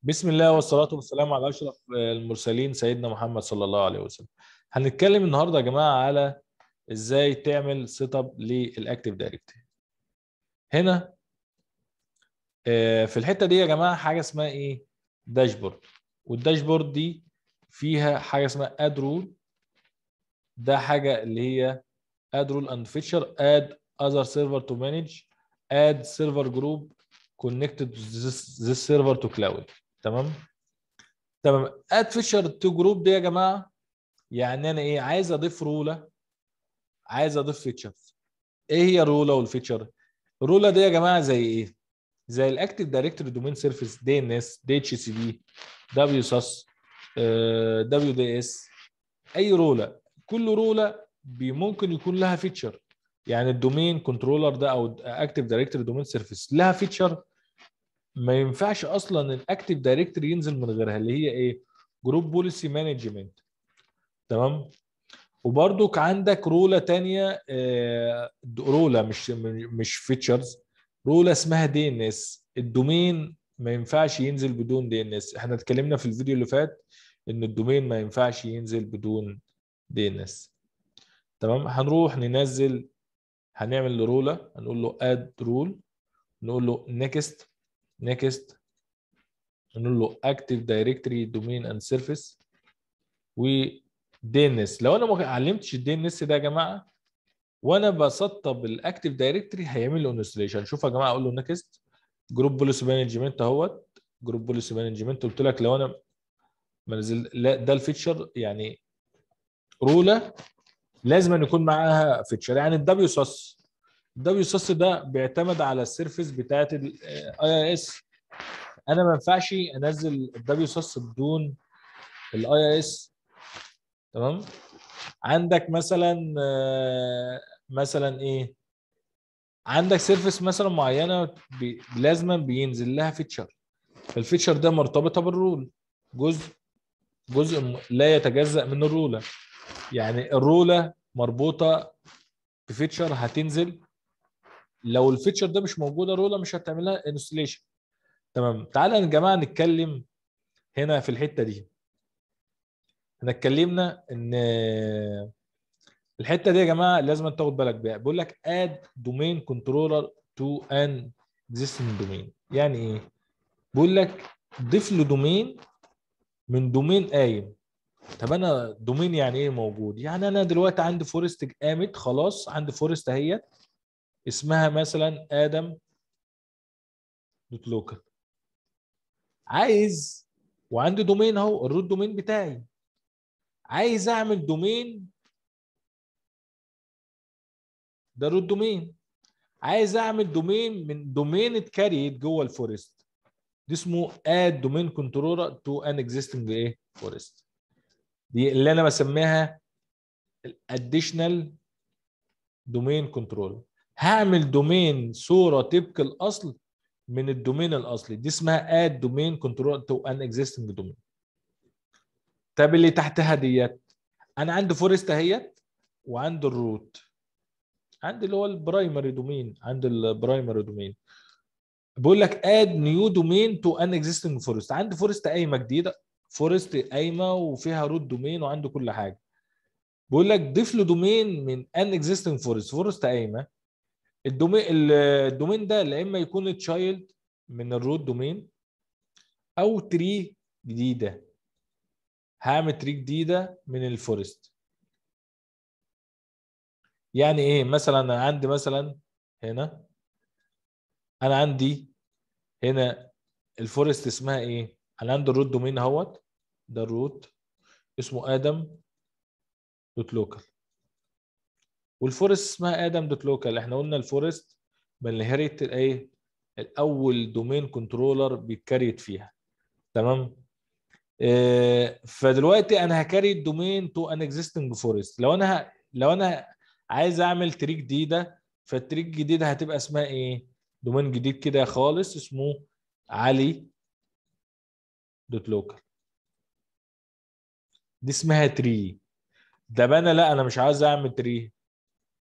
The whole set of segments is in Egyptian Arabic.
بسم الله والصلاة والسلام على أشرف المرسلين سيدنا محمد صلى الله عليه وسلم. هنتكلم النهارده يا جماعة على إزاي تعمل سيت اب للأكتيف دايركتوري. هنا آه، في الحتة دي يا جماعة حاجة اسمها إيه؟ داشبورد. والداشبورد دي فيها حاجة اسمها اد رول ده حاجة اللي هي اد رول اند فيتشر اد اذر سيرفر تو مانج اد سيرفر جروب connected this, this server to cloud تمام تمام اد فيشر تو جروب دي يا جماعه يعني انا ايه عايز اضيف روله عايز اضيف فيتشرز ايه هي الروله والفيتشر الروله دي يا جماعه زي ايه زي الاكتيف دايركتوري دومين سيرفيس دي ان اس دي اتش سي بي دبليو ساس دبليو دي اس اي روله كل روله ممكن يكون لها فيتشر يعني الدومين كنترولر ده او اكتيف دايركتوري دومين سيرفيس لها فيتشر ما ينفعش اصلا الاكتيف دايركتوري ينزل من غيرها اللي هي ايه جروب بوليسي مانجمنت تمام وبرضك عندك روله تانية آه، روله مش مش فيتشرز روله اسمها دي ان اس الدومين ما ينفعش ينزل بدون دي ان اس احنا اتكلمنا في الفيديو اللي فات ان الدومين ما ينفعش ينزل بدون دي ان اس تمام هنروح ننزل هنعمل روله هنقول له اد رول نقول له نيكست نيكست نقول له اكتيف دايركتوري دومين اند سيرفيس و دي ان اس لو انا ما علمتش الدي ان اس ده يا جماعه وانا بسطب الاكتيف دايركتوري هيعمل له انستليشن شوف يا جماعه اقول له نيكست جروب بوليسي مانجمنت اهوت جروب بوليسي مانجمنت قلت لك لو انا منزل لا ده الفيتشر يعني روله لازم أن يكون معاها فيتشر يعني الدبليو ساس الدبليو ساس ده بيعتمد على السيرفيس بتاعت الاي اي اس انا ما ينفعش انزل الدبليو ساس بدون الاي اي اس تمام عندك مثلا آه، مثلا ايه عندك سيرفيس مثلا معينه بي لازما بينزل لها فيتشر الفيتشر ده مرتبطه بالرول جزء جزء م- لا يتجزأ من الروله يعني الروله مربوطه بفيتشر هتنزل لو الفيتشر ده مش موجوده روله مش هتعمل لها انستليشن تمام تعالى يا جماعه نتكلم هنا في الحته دي احنا اتكلمنا ان الحته دي يا جماعه لازم تاخد بالك بيها بيقول لك اد دومين كنترولر تو ان existing دومين يعني ايه بيقول لك ضيف له دومين من دومين قايم طب انا دومين يعني ايه موجود يعني انا دلوقتي عندي فورست قامت خلاص عندي فورست اهيت اسمها مثلا ادم دوت لوكال عايز وعندي دومين اهو الروت دومين بتاعي عايز اعمل دومين ده الروت دومين عايز اعمل دومين من دومين اتكريت جوه الفورست دي اسمه اد دومين كنترولر تو ان اكزيستنج ايه فورست دي اللي انا بسميها الاديشنال دومين كنترولر هعمل دومين صوره طبق الاصل من الدومين الاصلي دي اسمها اد دومين كنترول تو ان اكزيستنج دومين طب اللي تحتها ديت انا عندي فورست اهيت وعندي الروت عندي اللي هو البرايمري دومين عندي البرايمري دومين بقول لك اد نيو دومين تو ان اكزيستنج فورست عندي فورست قايمه جديده فورست قايمه وفيها روت دومين وعنده كل حاجه بقول لك ضيف له دومين من ان اكزيستنج فورست فورست قايمه الدومين الدومين ده لا اما يكون تشايلد من الروت دومين او تري جديده هعمل تري جديده من الفورست يعني ايه مثلا انا عندي مثلا هنا انا عندي هنا الفورست اسمها ايه انا عندي الروت دومين اهوت ده الروت اسمه ادم دوت لوكال والفورست اسمها ادم دوت لوكال احنا قلنا الفورست بنهرت ايه الاول دومين كنترولر بيتكريت فيها تمام إيه فدلوقتي انا هكري الدومين تو ان اكزيستنج فورست لو انا ه... لو انا عايز اعمل تري جديده فالتري الجديده هتبقى اسمها ايه دومين جديد كده خالص اسمه علي دوت لوكال دي اسمها تري ده انا لا انا مش عايز اعمل تري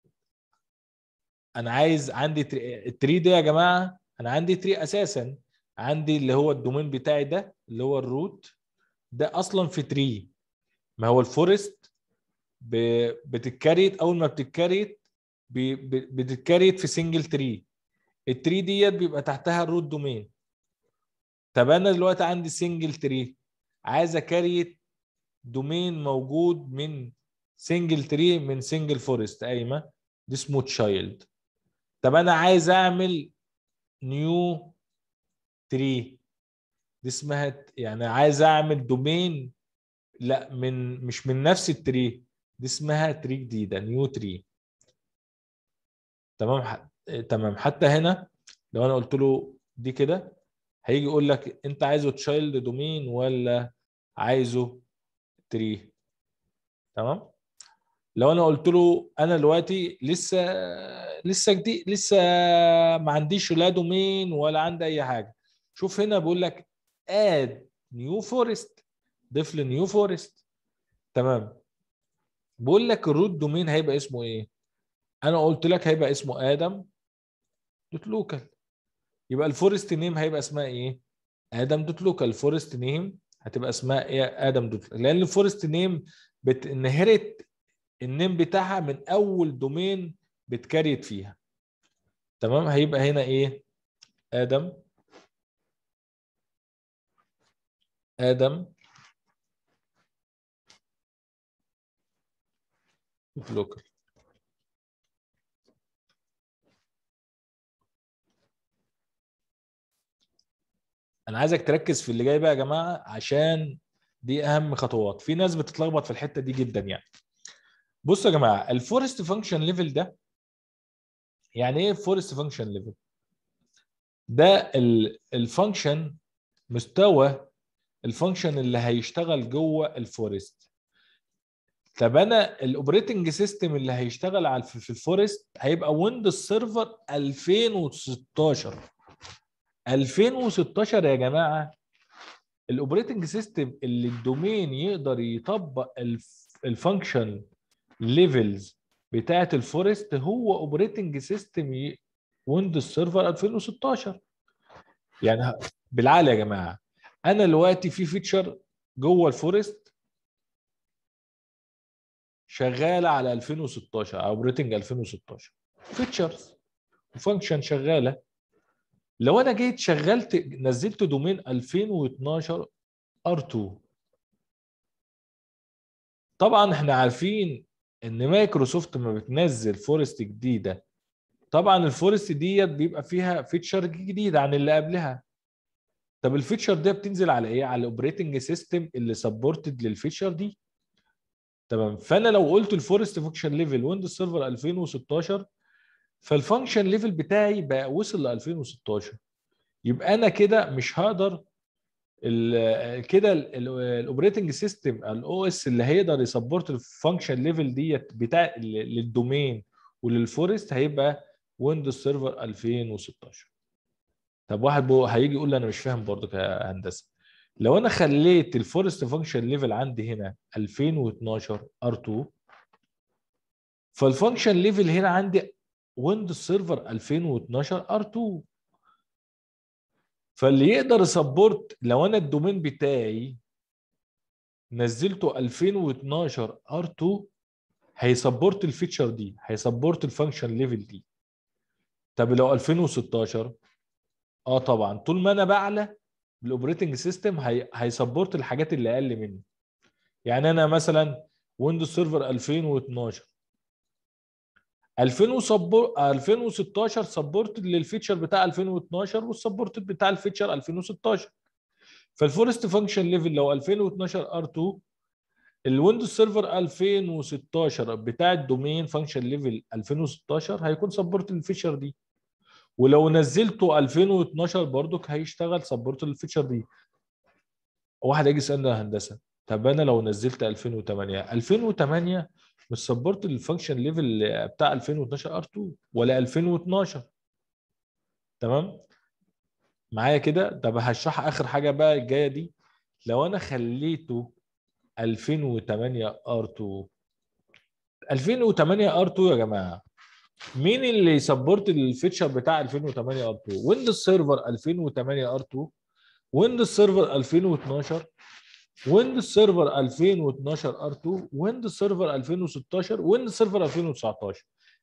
انا عايز عندي تري التري ده يا جماعه انا عندي تري اساسا عندي اللي هو الدومين بتاعي ده اللي هو الروت ده اصلا في تري ما هو الفورست ب- بتتكريت اول ما بتتكريت ب- ب- بتتكريت في سنجل تري التري ديت بيبقى تحتها الروت دومين طب انا دلوقتي عندي سنجل تري عايز اكريت دومين موجود من سنجل تري من سنجل فورست قايمه دي اسمه تشايلد طب انا عايز اعمل نيو تري دي اسمها يعني عايز اعمل دومين لا من مش من نفس التري دي اسمها تري جديده نيو تري تمام ح... تمام حتى هنا لو انا قلت له دي كده هيجي يقول لك انت عايزه تشايلد دومين ولا عايزه تري تمام لو انا قلت له انا دلوقتي لسه لسه جديد لسه ما عنديش لا دومين ولا عندي اي حاجه شوف هنا بيقول لك اد نيو فورست ضيف لي نيو فورست تمام بقول لك الروت دومين هيبقى اسمه ايه انا قلت لك هيبقى اسمه ادم دوت لوكال يبقى الفورست نيم هيبقى اسمها ايه ادم دوت لوكال الفورست نيم هتبقى اسمها ايه ادم دوت لان الفورست نيم بتنهرت النيم بتاعها من اول دومين بتكريت فيها تمام هيبقى هنا ايه ادم ادم لوكال انا عايزك تركز في اللي جاي بقى يا جماعه عشان دي اهم خطوات في ناس بتتلخبط في الحته دي جدا يعني بصوا يا جماعه الفورست فانكشن ليفل ده يعني ايه فورست فانكشن ليفل ده الفانكشن مستوى الفانكشن اللي هيشتغل جوه الفورست طب انا الاوبريتنج سيستم اللي هيشتغل على في الفورست هيبقى ويندوز سيرفر 2016 2016 يا جماعه الاوبريتنج سيستم اللي الدومين يقدر يطبق الفانكشن ليفلز بتاعه الفورست هو اوبريتنج سيستم ويندوز سيرفر 2016 يعني بالعقل يا جماعه انا دلوقتي في فيتشر جوه الفورست شغاله على 2016 اوبريتنج 2016 فيتشرز وفانكشن شغاله لو انا جيت شغلت نزلت دومين 2012 ار2 طبعا احنا عارفين ان مايكروسوفت ما بتنزل فورست جديده طبعا الفورست ديت بيبقى فيها فيتشر جديد عن اللي قبلها طب الفيتشر ده بتنزل على ايه على الاوبريتنج سيستم اللي سبورتد للفيتشر دي تمام فانا لو قلت الفورست فانكشن ليفل ويندوز سيرفر 2016 فالفانكشن ليفل بتاعي بقى وصل ل 2016 يبقى انا كده مش هقدر كده الاوبريتنج سيستم الاو اس اللي هيقدر يسبورت الفانكشن ليفل ديت بتاع للدومين وللفورست هيبقى ويندوز سيرفر 2016 طب واحد بو هيجي يقول لي انا مش فاهم برضه كهندسه لو انا خليت الفورست فانكشن ليفل عندي هنا 2012 ار2 فالفانكشن ليفل هنا عندي ويندوز سيرفر 2012 ار2 فاللي يقدر يسبورت لو انا الدومين بتاعي نزلته 2012 ار2 هيسبورت الفيتشر دي هيسبورت الفانكشن ليفل دي طب لو 2016 اه طبعا طول ما انا بعلى بالاوبريتنج سيستم هي... هيسبورت الحاجات اللي اقل مني يعني انا مثلا ويندوز سيرفر 2012 2016 سبورت للفيتشر بتاع 2012 والسبورت بتاع الفيتشر 2016 فالفورست فانكشن ليفل لو 2012 ار2 الويندوز سيرفر 2016 بتاع الدومين فانكشن ليفل 2016 هيكون سبورت للفيتشر دي ولو نزلته 2012 برضك هيشتغل سبورت للفيتشر دي واحد هيجي يسالنا يا هندسه طب انا لو نزلت 2008 2008 مش سبورت الفانكشن ليفل بتاع 2012 ار2 ولا 2012 تمام معايا كده طب هشرح اخر حاجه بقى الجايه دي لو انا خليته 2008 ار2 2008 ار2 يا جماعه مين اللي يسبورت الفيتشر بتاع 2008 ار 2 ويندوز سيرفر 2008 ار 2 ويندوز سيرفر 2012 ويندوز سيرفر 2012 ار 2 ويندوز سيرفر 2016 ويندوز سيرفر 2019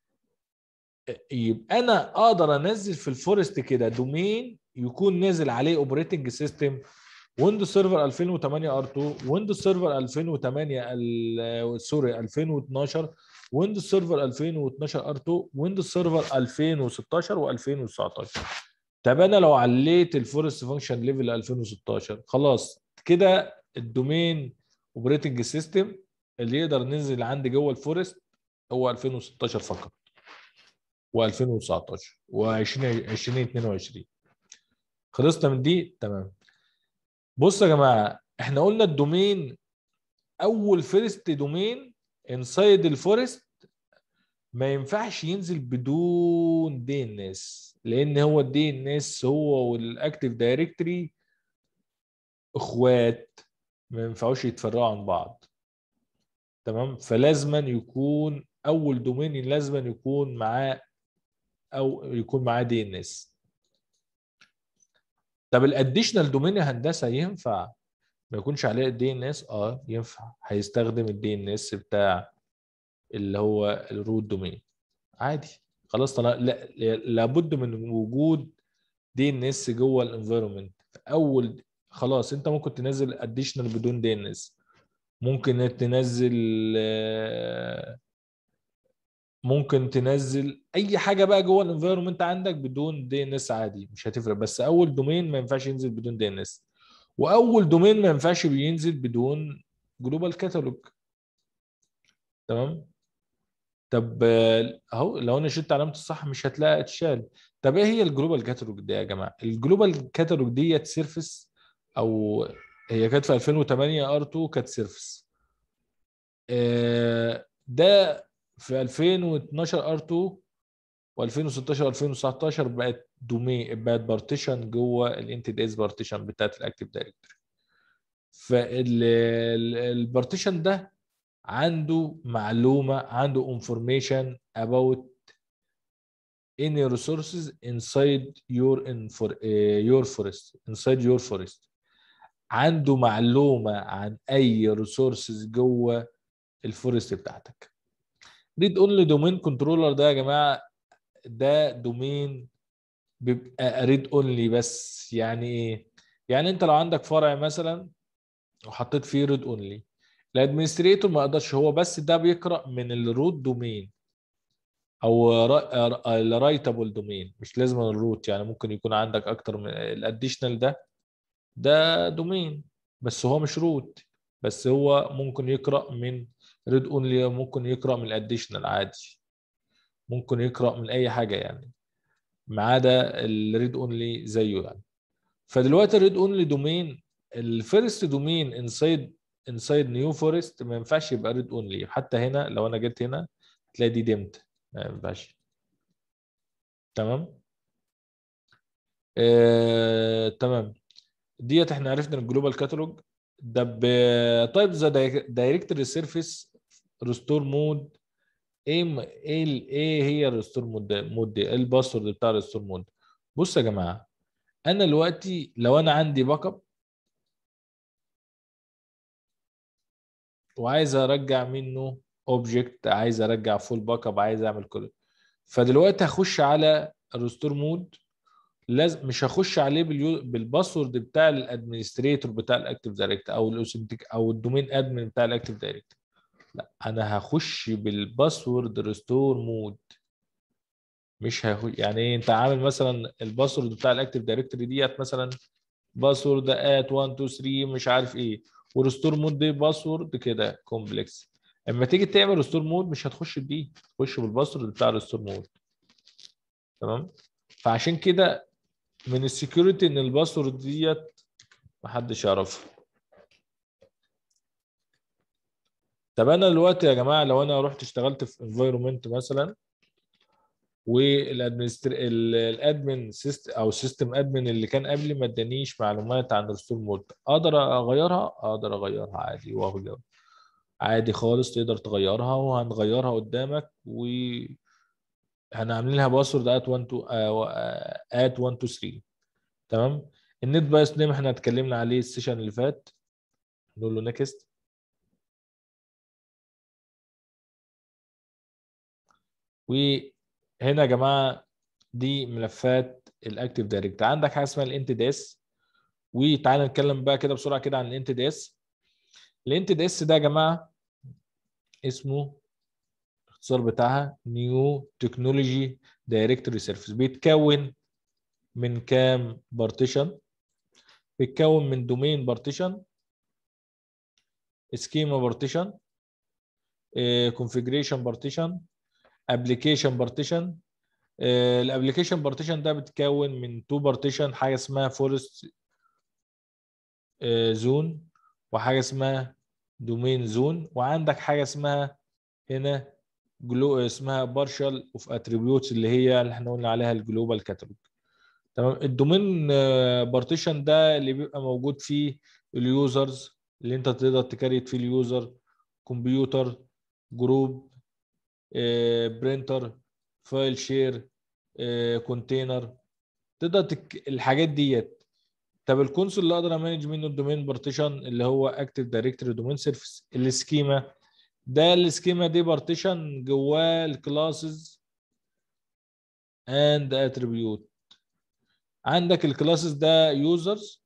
يبقى انا اقدر انزل في الفورست كده دومين يكون نازل عليه اوبريتنج سيستم ويندوز سيرفر 2008 ار 2 ويندوز سيرفر 2008 سوري 2012 ويندوز سيرفر 2012 ار 2 ويندوز سيرفر 2016 و2019 طب انا لو عليت الفورست فانكشن ليفل 2016 خلاص كده الدومين اوبريتنج سيستم اللي يقدر ننزل عندي جوه الفورست هو 2016 فقط و2019 و2022 خلصنا من دي تمام بصوا يا جماعه احنا قلنا الدومين اول فيرست دومين انسايد الفورست ما ينفعش ينزل بدون دي ان اس لان هو الدي ان اس هو والاكتيف دايركتري اخوات ما ينفعوش يتفرعوا عن بعض تمام فلازما يكون اول دومين لازما يكون معاه او يكون معاه دي ان اس طب الاديشنال دومين هندسه ينفع ما يكونش عليه الدي ان اس اه ينفع هيستخدم الدي ان اس بتاع اللي هو الروت دومين عادي خلاص طلع لا لابد من وجود دي ان اس جوه الانفيرمنت اول خلاص انت ممكن تنزل اديشنال بدون دي ان اس ممكن تنزل ممكن تنزل اي حاجه بقى جوه الانفيرمنت عندك بدون دي ان اس عادي مش هتفرق بس اول دومين ما ينفعش ينزل بدون دي ان اس واول دومين ما ينفعش بينزل بدون جلوبال كاتالوج تمام طب اهو لو انا شلت علامه الصح مش هتلاقي اتشال طب ايه هي الجلوبال كاتالوج دي يا جماعه الجلوبال كاتالوج ديت سيرفيس او هي كانت في 2008 ار 2 كانت سيرفيس ده في 2012 ار 2 و2016 2019 بقت دومين بقت بارتيشن جوه الانتي اس بارتيشن بتاعت الاكتيف دايركتوري فالبارتيشن ده عنده معلومه عنده انفورميشن about any resources inside your infor, uh, your forest inside your forest عنده معلومه عن اي ريسورسز جوه الفورست بتاعتك ريد اونلي دومين كنترولر ده يا جماعه ده دومين بيبقى ريد اونلي بس يعني ايه يعني انت لو عندك فرع مثلا وحطيت فيه ريد اونلي الادمنستريتور ما يقدرش هو بس ده بيقرا من الروت دومين او الرايتابل دومين مش لازم الروت يعني ممكن يكون عندك اكتر من الاديشنال ده ده دومين بس هو مش روت بس هو ممكن يقرا من ريد اونلي ممكن يقرا من الاديشنال عادي ممكن يقرا من اي حاجه يعني ما عدا الريد اونلي زيه يعني فدلوقتي الريد اونلي دومين الفيرست دومين انسايد انسايد نيو فورست ما ينفعش يبقى ريد اونلي حتى هنا لو انا جيت هنا تلاقي دي ديمت ما ينفعش تمام آه، تمام ديت احنا عرفنا الجلوبال كاتالوج ده طيب ذا دايركتوري سيرفيس ريستور مود ايه ايه ايه هي الريستور مود مود دي ايه الباسورد بتاع الريستور مود بص يا جماعه انا دلوقتي لو انا عندي باك اب وعايز ارجع منه اوبجكت عايز ارجع فول باك اب عايز اعمل كل فدلوقتي هخش على الريستور مود لازم مش هخش عليه باليو... بالباسورد بتاع الادمنستريتور بتاع الاكتيف دايركت او الاوثنتيك او الدومين ادمن بتاع الاكتيف دايركت لا انا هخش بالباسورد ريستور مود مش هخش يعني ايه انت عامل مثلا الباسورد بتاع الاكتيف دايركتوري ديت مثلا باسورد ات 1 2 3 مش عارف ايه وريستور مود دي باسورد كده كومبلكس اما تيجي تعمل ريستور مود مش هتخش بدي تخش بالباسورد بتاع الريستور مود تمام فعشان كده من السكيورتي ان الباسورد ديت محدش يعرفها طب انا دلوقتي يا جماعه لو انا رحت اشتغلت في انفايرمنت مثلا والادمنستر الادمن سيستم او سيستم ادمن اللي كان قبلي ما ادانيش معلومات عن الريستور مود اقدر اغيرها اقدر اغيرها عادي واغير عادي خالص تقدر تغيرها وهنغيرها قدامك و احنا عاملين لها باسورد ات 1 2 ات 1 2 3 تمام النت بايس نيم احنا اتكلمنا عليه السيشن اللي فات نقول له نيكست وهنا يا جماعه دي ملفات الاكتيف دايركت عندك حاجه اسمها الانت دي اس وتعالى نتكلم بقى كده بسرعه كده عن الانت دي اس الانت دي اس ده يا جماعه اسمه الاختصار بتاعها نيو تكنولوجي دايركتوري سيرفيس بيتكون من كام بارتيشن بيتكون من دومين بارتيشن سكيما بارتيشن كونفيجريشن بارتيشن ابلكيشن بارتيشن الابلكيشن بارتيشن ده بيتكون من تو بارتيشن حاجه اسمها فورست زون وحاجه اسمها دومين زون وعندك حاجه اسمها هنا جلو اسمها بارشال اوف اتريبيوتس اللي هي اللي احنا قلنا عليها الجلوبال كاتالوج تمام الدومين بارتيشن ده اللي بيبقى موجود فيه اليوزرز اللي انت تقدر تكريت فيه اليوزر كمبيوتر جروب برينتر فايل شير كونتينر تقدر تك... الحاجات ديت طب الكونسول اللي اقدر امانج منه الدومين بارتيشن اللي هو اكتيف دايركتوري دومين سيرفيس السكيما ده السكيما دي بارتيشن جواه الكلاسز اند اتريبيوت عندك الكلاسز ده يوزرز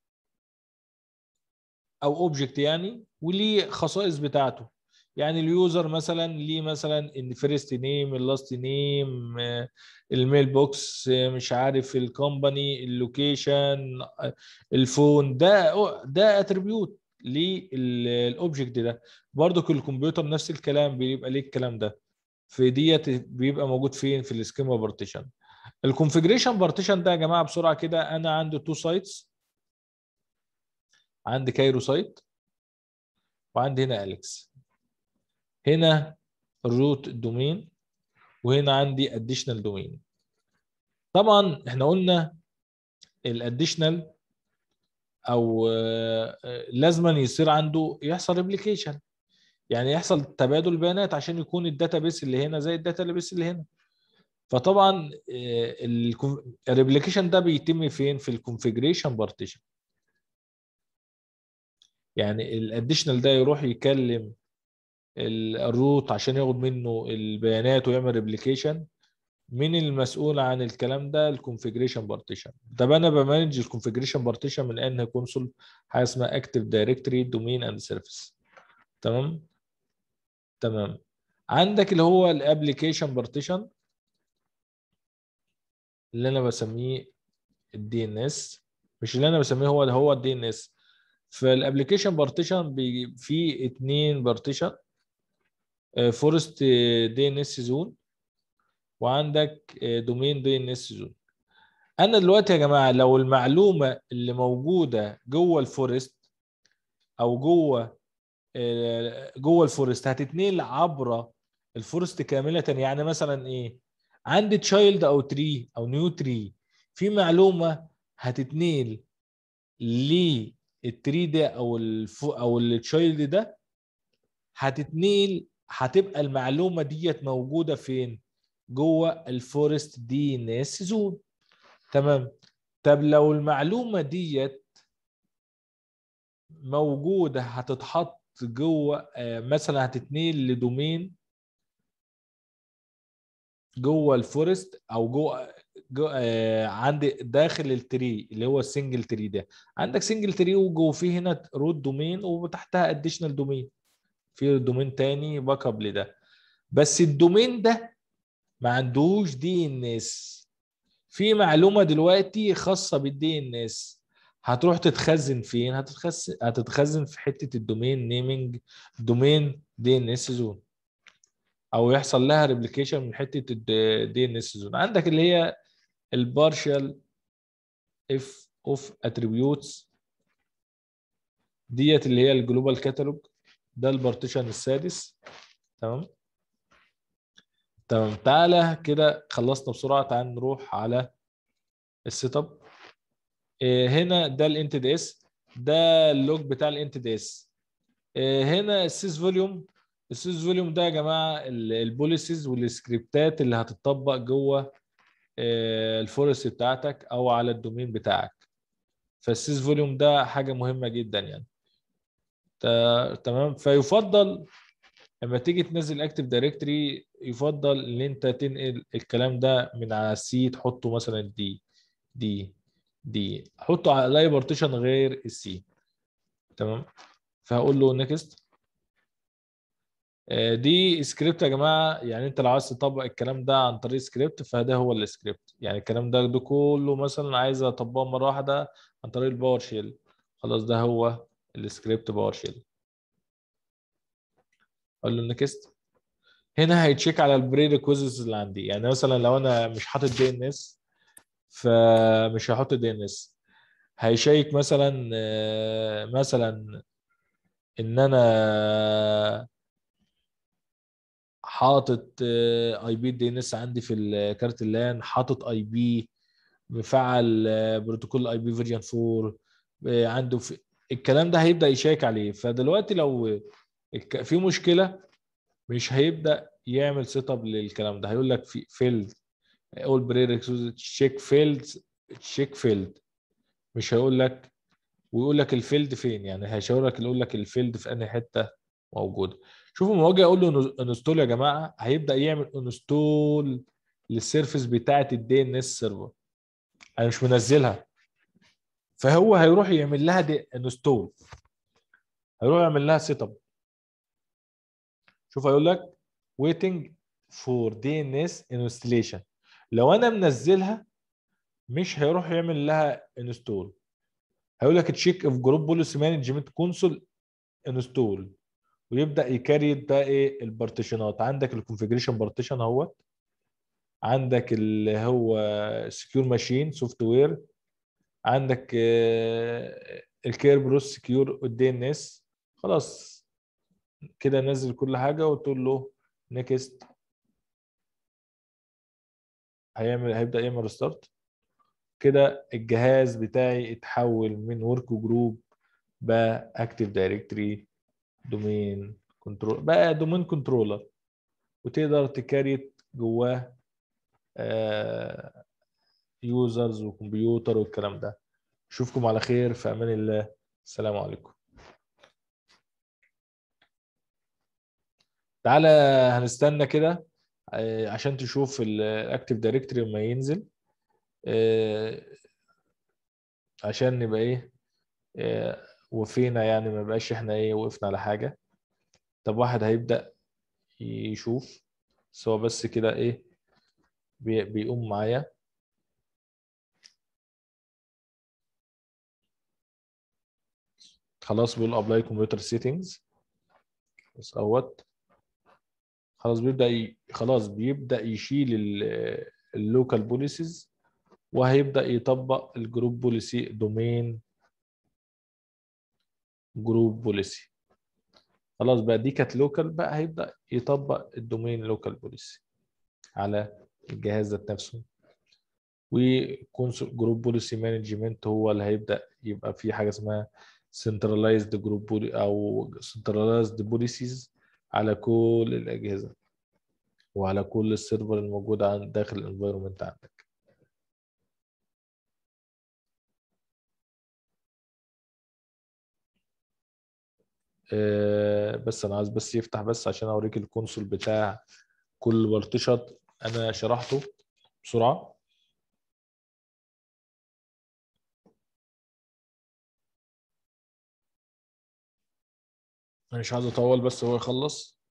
او اوبجكت يعني وليه خصائص بتاعته يعني اليوزر مثلا ليه مثلا ان فيرست نيم اللاست نيم الميل بوكس مش عارف الكومباني اللوكيشن الفون ده ده اتريبيوت للاوبجكت ده برضو الكمبيوتر نفس الكلام بيبقى ليه الكلام ده في ديت بيبقى موجود فين في السكيما بارتيشن الكونفجريشن بارتيشن ده يا جماعه بسرعه كده انا عندي تو سايتس عندي كايرو سايت وعندي هنا اليكس هنا الروت دومين وهنا عندي اديشنال دومين طبعا احنا قلنا الاديشنال او لازما يصير عنده يحصل ريبليكيشن يعني يحصل تبادل بيانات عشان يكون الداتابيس اللي هنا زي الداتابيس اللي هنا فطبعا الريبليكيشن ده بيتم فين في الكونفيجريشن بارتيشن يعني الاديشنال ده يروح يكلم الروت عشان ياخد منه البيانات ويعمل ريبليكيشن مين المسؤول عن الكلام ده الكونفيجريشن بارتيشن طب انا بمانج الكونفيجريشن بارتيشن من ان كونسول حاجه اسمها اكتيف دايركتوري دومين اند سيرفيس تمام تمام عندك اللي هو الابلكيشن بارتيشن اللي انا بسميه الدي ان اس مش اللي انا بسميه هو اللي هو الدي ان اس فالابلكيشن بارتيشن فيه اتنين بارتيشن فورست دي ان اس زون وعندك دومين دي ان اس زون انا دلوقتي يا جماعه لو المعلومه اللي موجوده جوه الفورست او جوه جوه الفورست هتتنقل عبر الفورست كامله يعني مثلا ايه عندي تشايلد او تري او نيو تري في معلومه هتتنقل للتري ده او الفو او التشايلد ده هتتنقل هتبقى المعلومه ديت موجوده فين جوه الفورست دي ان اس زون تمام طب لو المعلومه ديت موجوده هتتحط جوه مثلا هتتنقل لدومين جوه الفورست او جوه جو آه عندي داخل التري اللي هو السنجل تري ده عندك سنجل تري وجوه فيه هنا روت دومين وتحتها اديشنال دومين في دومين تاني باك اب لده بس الدومين ده ما عندوش دي ان اس في معلومه دلوقتي خاصه بالدي ان اس هتروح تتخزن فين هتتخزن هتتخزن في حته الدومين نيمنج دومين دي ان اس زون او يحصل لها ريبليكيشن من حته الدي ان اس زون عندك اللي هي البارشال اف اوف اتريبيوتس ديت اللي هي الجلوبال كاتالوج ده البارتيشن السادس تمام تمام تعالى كده خلصنا بسرعه تعال نروح على السيت اب هنا ده الانت دي اس ده اللوج بتاع الانت دي اس هنا السيس فوليوم السيس فوليوم ده يا جماعه البوليسيز والسكريبتات اللي هتطبق جوه الفورست بتاعتك او على الدومين بتاعك فالسيس فوليوم ده حاجه مهمه جدا يعني تمام فيفضل لما تيجي تنزل اكتف دايركتري يفضل ان انت تنقل الكلام ده من على السي تحطه مثلا دي دي دي حطه على اي بارتيشن غير السي تمام فهقول له نيكست دي سكريبت يا جماعه يعني انت لو عايز تطبق الكلام ده عن طريق سكريبت فده هو السكريبت يعني الكلام ده ده كله مثلا عايز اطبقه مره واحده عن طريق الباور شيل خلاص ده هو السكريبت باور شيل اقول له نيكست هنا هيتشيك على البري ريكويزيتس اللي عندي يعني مثلا لو انا مش حاطط دي ان اس فمش هحط دي ان اس هيشيك مثلا مثلا ان انا حاطط اي بي دي ان اس عندي في الكارت اللان حاطط اي بي مفعل بروتوكول اي بي فيرجن 4 عنده في الكلام ده هيبدا يشيك عليه فدلوقتي لو في مشكله مش هيبدا يعمل سيت اب للكلام ده هيقول لك في فيلد اول بري تشيك فيلد تشيك فيلد مش هيقول لك ويقول لك الفيلد فين يعني هيشاور لك يقول لك الفيلد في انهي حته موجوده شوفوا لما اجي اقول له انستول يا جماعه هيبدا يعمل انستول للسيرفيس بتاعه الدي ان اس سيرفر انا مش منزلها فهو هيروح يعمل لها دي انستول هيروح يعمل لها سيت اب شوف هيقول لك waiting for DNS installation لو انا منزلها مش هيروح يعمل لها انستول هيقول لك تشيك اف جروب بوليسي مانجمنت كونسول انستول ويبدا يكريت بقى ايه البارتيشنات عندك الكونفجريشن بارتيشن اهوت عندك اللي هو سكيور ماشين سوفت وير عندك الكير بروس سكيور الدي ان اس خلاص كده نزل كل حاجه وتقول له نيكست هيعمل هيبدا يعمل ريستارت كده الجهاز بتاعي اتحول من ورك جروب بقى اكتف دايركتري دومين كنترول بقى دومين كنترولر وتقدر تكريت جواه يوزرز وكمبيوتر والكلام ده اشوفكم على خير في امان الله السلام عليكم تعالى هنستنى كده عشان تشوف الاكتف دايركتوري لما ينزل عشان نبقى ايه وفينا يعني ما بقاش احنا ايه وقفنا على حاجه طب واحد هيبدا يشوف سواء بس كده ايه بيقوم معايا خلاص بيقول ابلاي كمبيوتر سيتنجز بس اهوت خلاص بيبدا ي... خلاص بيبدا يشيل اللوكال بوليسيز وهيبدا يطبق الجروب بوليسي دومين جروب بوليسي خلاص بقى دي كانت لوكال بقى هيبدا يطبق الدومين لوكال بوليسي على الجهاز ذات نفسه وكونسول جروب بوليسي مانجمنت هو اللي هيبدا يبقى في حاجه اسمها centralized جروب او centralized policies على كل الاجهزه وعلى كل السيرفر الموجود عند داخل الانفايرمنت عندك أه بس انا عايز بس يفتح بس عشان اوريك الكونسول بتاع كل بارتيشن انا شرحته بسرعه انا مش عايز اطول بس هو يخلص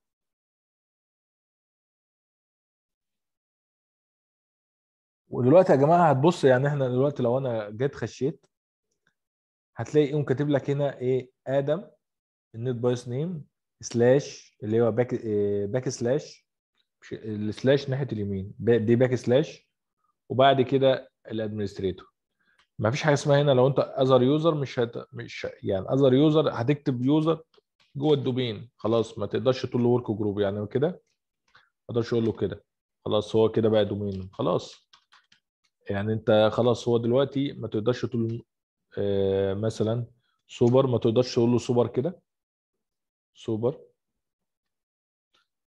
ودلوقتي يا جماعه هتبص يعني احنا دلوقتي لو انا جيت خشيت هتلاقي يقوم كاتب لك هنا ايه ادم النت بايس نيم سلاش اللي هو باك باك سلاش السلاش ناحيه اليمين دي باك سلاش وبعد كده الادمنستريتور ما فيش حاجه اسمها هنا لو انت اذر يوزر مش هت... مش يعني اذر يوزر هتكتب يوزر جوه الدومين خلاص ما تقدرش تقول له ورك جروب يعني كده ما اقدرش اقول له كده خلاص هو كده بقى دومين خلاص يعني انت خلاص هو دلوقتي ما تقدرش تقول آه مثلا سوبر ما تقدرش تقول له سوبر كده سوبر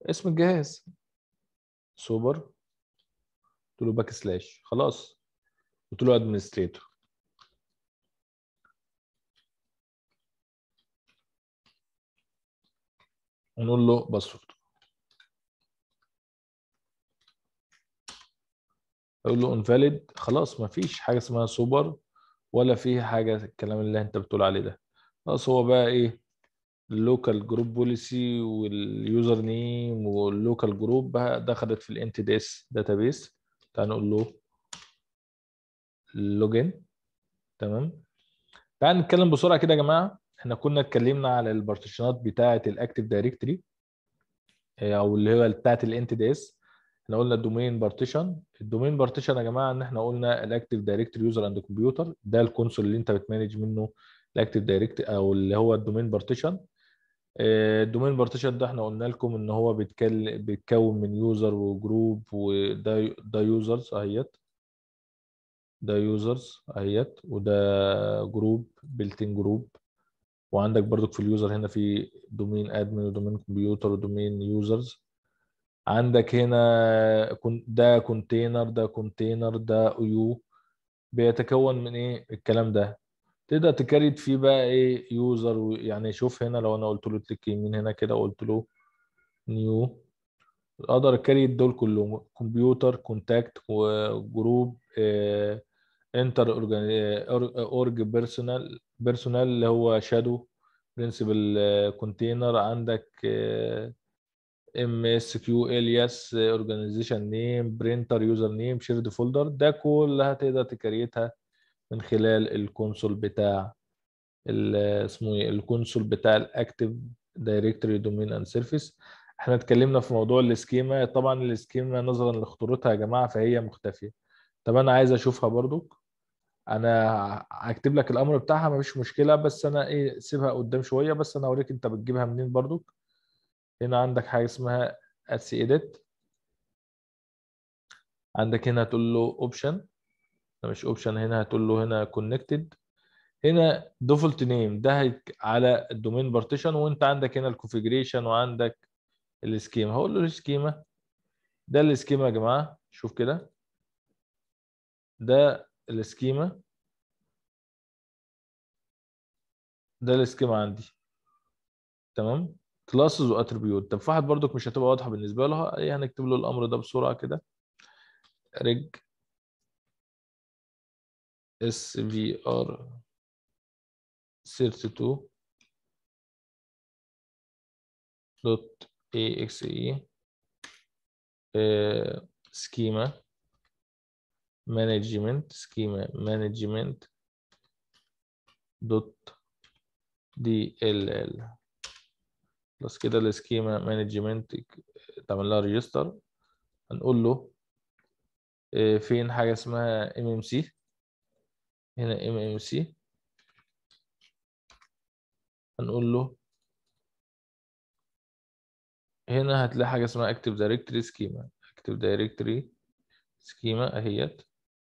اسم الجهاز سوبر قلت له باك سلاش خلاص قلت له ادمنستريتور ونقول له باسورد اقول له انفاليد خلاص ما فيش حاجه اسمها سوبر ولا في حاجه الكلام اللي انت بتقول عليه ده خلاص هو بقى ايه اللوكال جروب بوليسي واليوزر نيم واللوكال جروب بقى دخلت في الانت ديس داتابيس تعال نقول له لوجن تمام تعال نتكلم بسرعه كده يا جماعه احنا كنا اتكلمنا على البارتيشنات بتاعه الاكتيف دايركتري او اللي هو بتاعه الانت ديس احنا قلنا الدومين بارتيشن الدومين بارتيشن يا جماعه ان احنا قلنا الاكتيف دايركتري يوزر اند كمبيوتر ده الكونسول اللي انت بتمانج منه الاكتيف دايركتري او اللي هو الدومين بارتيشن الدومين بارتيشن ده احنا قلنا لكم ان هو بيتكل بيتكون من يوزر وجروب وده ده يوزرز اهيت ده يوزرز اهيت وده جروب بيلتين جروب وعندك برضك في اليوزر هنا في دومين ادمن ودومين كمبيوتر ودومين يوزرز عندك هنا ده كونتينر ده كونتينر ده يو بيتكون من ايه الكلام ده تقدر تكريت فيه بقى ايه يوزر يعني شوف هنا لو انا قلت له كليك يمين هنا كده وقلت له نيو اقدر اكريت دول كلهم كمبيوتر كونتاكت وجروب انتر اورج بيرسونال بيرسونال اللي هو شادو برنسبل كونتينر عندك ام اس كيو الياس اورجانيزيشن نيم برينتر يوزر نيم شيرد فولدر ده كلها تقدر تكريتها من خلال الكونسول بتاع اسمه ايه الكونسول بتاع الاكتيف دايركتوري دومين اند سيرفيس احنا اتكلمنا في موضوع السكيما طبعا السكيما نظرا لخطورتها يا جماعه فهي مختفيه طب انا عايز اشوفها برضو انا هكتب لك الامر بتاعها مفيش مشكله بس انا ايه سيبها قدام شويه بس انا اوريك انت بتجيبها منين برضو هنا عندك حاجه اسمها اتسي اديت عندك هنا هتقول له اوبشن مش اوبشن هنا هتقول له هنا كونكتد هنا ديفولت نيم ده على الدومين بارتيشن وانت عندك هنا الكونفيجريشن وعندك السكيما هقول له السكيما ده السكيما يا جماعه شوف كده ده السكيما ده السكيما عندي تمام كلاسز واتريبيوت طب في واحد برضك مش هتبقى واضحه بالنسبه له ايه هنكتب له الامر ده بسرعه كده ريج اس في ار 32 دوت اي اكس اي سكيما مانجمنت سكيما مانجمنت دوت دي ال ال بس كده السكيما مانجمنت تعمل لها ريجستر هنقول له فين حاجه اسمها ام ام سي هنا ام ام سي هنقول له هنا هتلاقي حاجه اسمها اكتف دايركتوري سكيما اكتف دايركتوري سكيما اهيت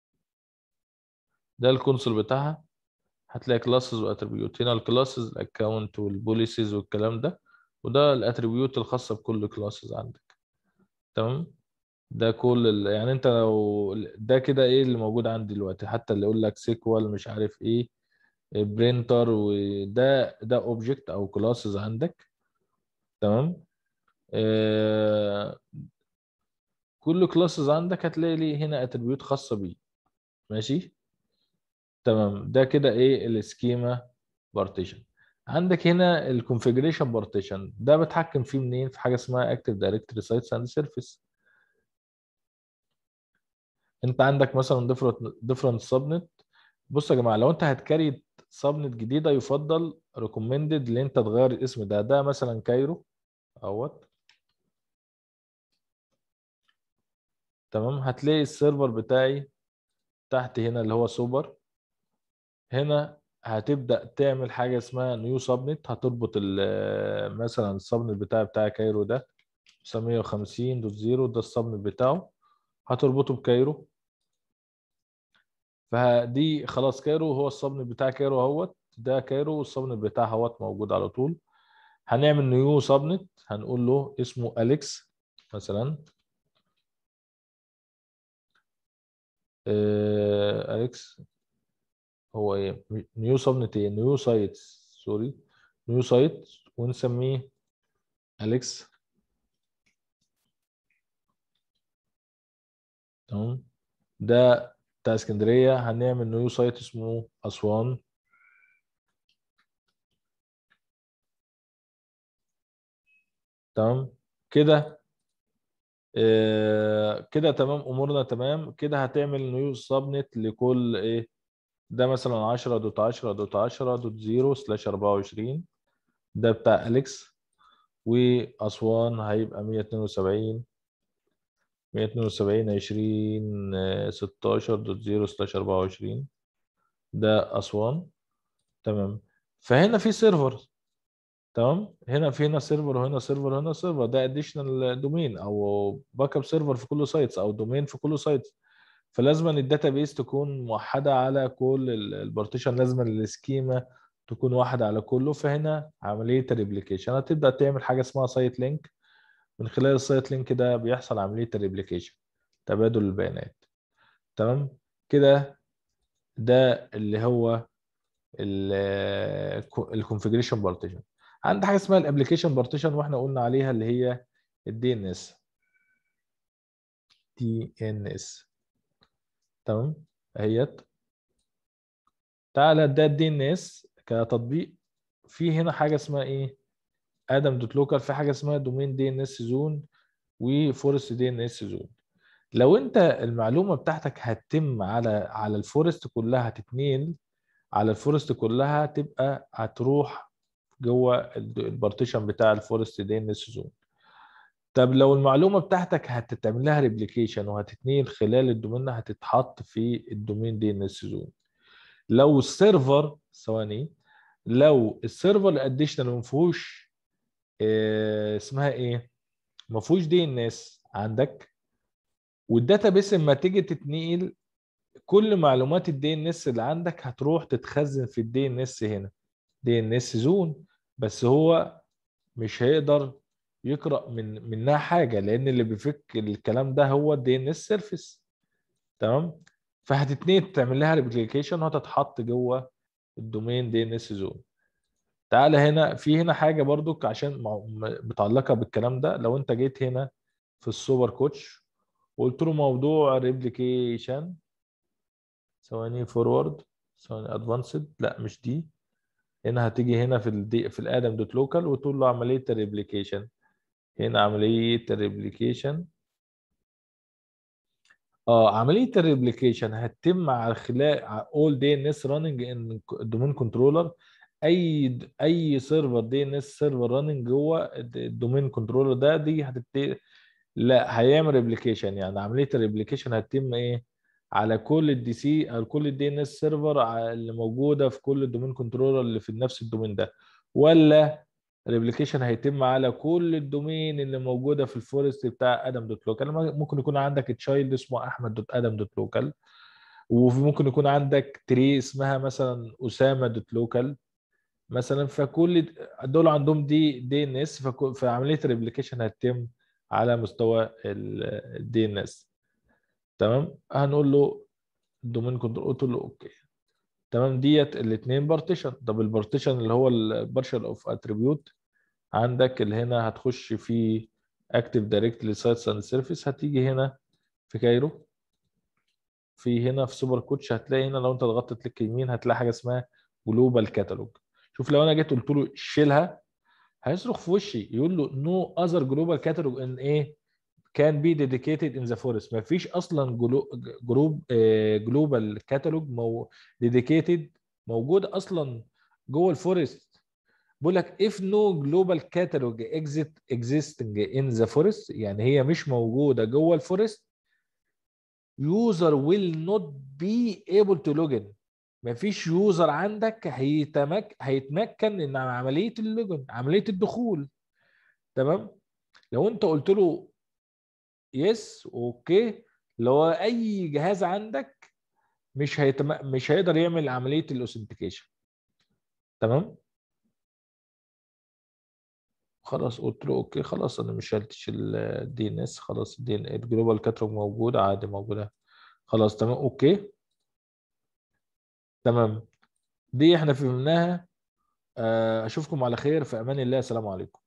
ده الكونسول بتاعها هتلاقي كلاسز واتريبيوت هنا الكلاسز الاكونت والبوليسيز والكلام ده وده الاتريبيوت الخاصه بكل كلاسز عندك تمام ده كل ال... يعني انت لو ده كده ايه اللي موجود عندي دلوقتي حتى اللي يقول لك سيكوال مش عارف ايه برينتر وده ده اوبجكت او كلاسز عندك تمام آه كل كلاسز عندك هتلاقي لي هنا اتريبيوت خاصه بيه ماشي تمام ده كده ايه السكيما بارتيشن عندك هنا الكونفيجريشن بارتيشن ده بتحكم فيه منين في حاجه اسمها اكتف دايركتوري سايتس اند سيرفيس انت عندك مثلا ديفرنت ديفرنت سبنت بص يا جماعه لو انت هتكريت سبنت جديده يفضل ريكومندد ان انت تغير الاسم ده ده مثلا كايرو اهوت تمام هتلاقي السيرفر بتاعي تحت هنا اللي هو سوبر هنا هتبدا تعمل حاجه اسمها نيو سبنت هتربط مثلا السبنت بتاع بتاع كايرو ده 950 دوت زيرو ده السبنت بتاعه هتربطه بكايرو فدي خلاص كايرو هو السبنت بتاع كايرو اهوت ده كايرو والسبنت بتاع اهوت موجود على طول هنعمل نيو سبنت هنقول له اسمه اليكس مثلا آه، اليكس هو ايه نيو سبنت ايه نيو سايت سوري نيو سايت ونسميه اليكس تمام ده بتاع اسكندريه هنعمل نيو سايت اسمه اسوان تمام كده آه، كده تمام امورنا تمام كده هتعمل نيو سبنت لكل ايه ده مثلا 10 دوت 10 دوت 10 دوت 0 سلاش 24 ده بتاع اليكس واسوان هيبقى 172 172 20 آه، 16 دوت 0 سلاش 24 ده اسوان تمام فهنا في سيرفر تمام هنا في هنا سيرفر وهنا سيرفر وهنا سيرفر ده اديشنال دومين او باك اب سيرفر في كل سايتس او دومين في كل سايتس فلازم الداتابيس تكون موحده على كل البارتيشن لازم السكيما تكون واحده على كله فهنا عمليه الريبليكيشن هتبدا تعمل حاجه اسمها سايت لينك من خلال السايت لينك ده بيحصل عمليه الريبليكيشن تبادل البيانات تمام كده ده اللي هو الكونفجريشن بارتيشن عندي حاجه اسمها الابلكيشن بارتيشن واحنا قلنا عليها اللي هي الدي ان اس دي ان اس تمام اهيت تعالى ده الدي ان اس كتطبيق في هنا حاجه اسمها ايه ادم دوت لوكال في حاجه اسمها دومين دي ان اس زون وفورست دي ان اس زون لو انت المعلومه بتاعتك هتتم على على الفورست كلها هتتنقل على الفورست كلها تبقى هتروح جوه البارتيشن بتاع الفورست دي ان اس زون طب لو المعلومه بتاعتك هتتعمل لها ريبليكيشن وهتتنقل خلال الدومين هتتحط في الدومين دي ان اس زون لو السيرفر ثواني لو السيرفر الاديشنال ما فيهوش اه اسمها ايه ما فيهوش دي ان اس عندك والداتا بيس لما تيجي تتنقل كل معلومات الدي ان اس اللي عندك هتروح تتخزن في الدي ان اس هنا دي ان اس زون بس هو مش هيقدر يقرا من منها حاجه لان اللي بيفك الكلام ده هو الدي ان اس سيرفيس تمام فهتتنقل تعمل لها ريبليكيشن وهتتحط جوه الدومين دي ان اس زون تعالى هنا في هنا حاجه برضك عشان متعلقه بالكلام ده لو انت جيت هنا في السوبر كوتش وقلت له موضوع ريبليكيشن ثواني فورورد ثواني ادفانسد لا مش دي هنا هتيجي هنا في الدي في الادم دوت لوكال وتقول له عمليه الريبليكيشن هنا عمليه الريبليكيشن اه عمليه الريبليكيشن هتتم على خلال اول دي ان اس راننج ان دومين كنترولر اي اي سيرفر دي ان اس سيرفر راننج جوه الدومين كنترولر ده دي هتبتدي لا هيعمل ريبليكيشن يعني عمليه الريبليكيشن هتتم ايه على كل الدي سي او كل الدي ان اس سيرفر اللي موجوده في كل الدومين كنترولر اللي في نفس الدومين ده ولا ريبليكيشن هيتم على كل الدومين اللي موجوده في الفورست بتاع ادم دوت لوكال ممكن يكون عندك تشايلد اسمه احمد دوت ادم دوت لوكال وممكن يكون عندك تري اسمها مثلا اسامه دوت لوكال مثلا فكل دول عندهم دي دي ان اس فعمليه الريبليكيشن هتتم على مستوى الدي ان اس تمام هنقول له الدومين كنترول قلت له اوكي تمام ديت الاثنين بارتيشن طب البارتيشن اللي هو البارشل اوف اتريبيوت عندك اللي هنا هتخش في اكتف دايركتلي سايتس اند سيرفيس هتيجي هنا في كايرو في هنا في سوبر كوتش هتلاقي هنا لو انت ضغطت كليك يمين هتلاقي حاجه اسمها جلوبال كاتالوج شوف لو انا جيت قلت له شيلها هيصرخ في وشي يقول له نو اذر جلوبال كاتالوج ان ايه كان بي ديديكيتد ان ذا فورست ما فيش اصلا جروب جلوبال كاتالوج مو ديديكيتد موجود اصلا جوه الفورست بقول لك if no global catalog exit existing in the forest يعني هي مش موجوده جوه الفورست user will not be able to log in مفيش يوزر عندك هيتمك هيتمكن ان عمليه اللوجن عمليه الدخول تمام لو انت قلت له يس اوكي اللي هو اي جهاز عندك مش هيتم... مش هيقدر يعمل عمليه الاوثنتيكيشن تمام خلاص قلت له اوكي خلاص انا مش شلتش الدي ان اس خلاص الدي الجلوبال كاتالوج موجود عادي موجوده خلاص تمام اوكي تمام دي احنا فهمناها آه، اشوفكم على خير في امان الله السلام عليكم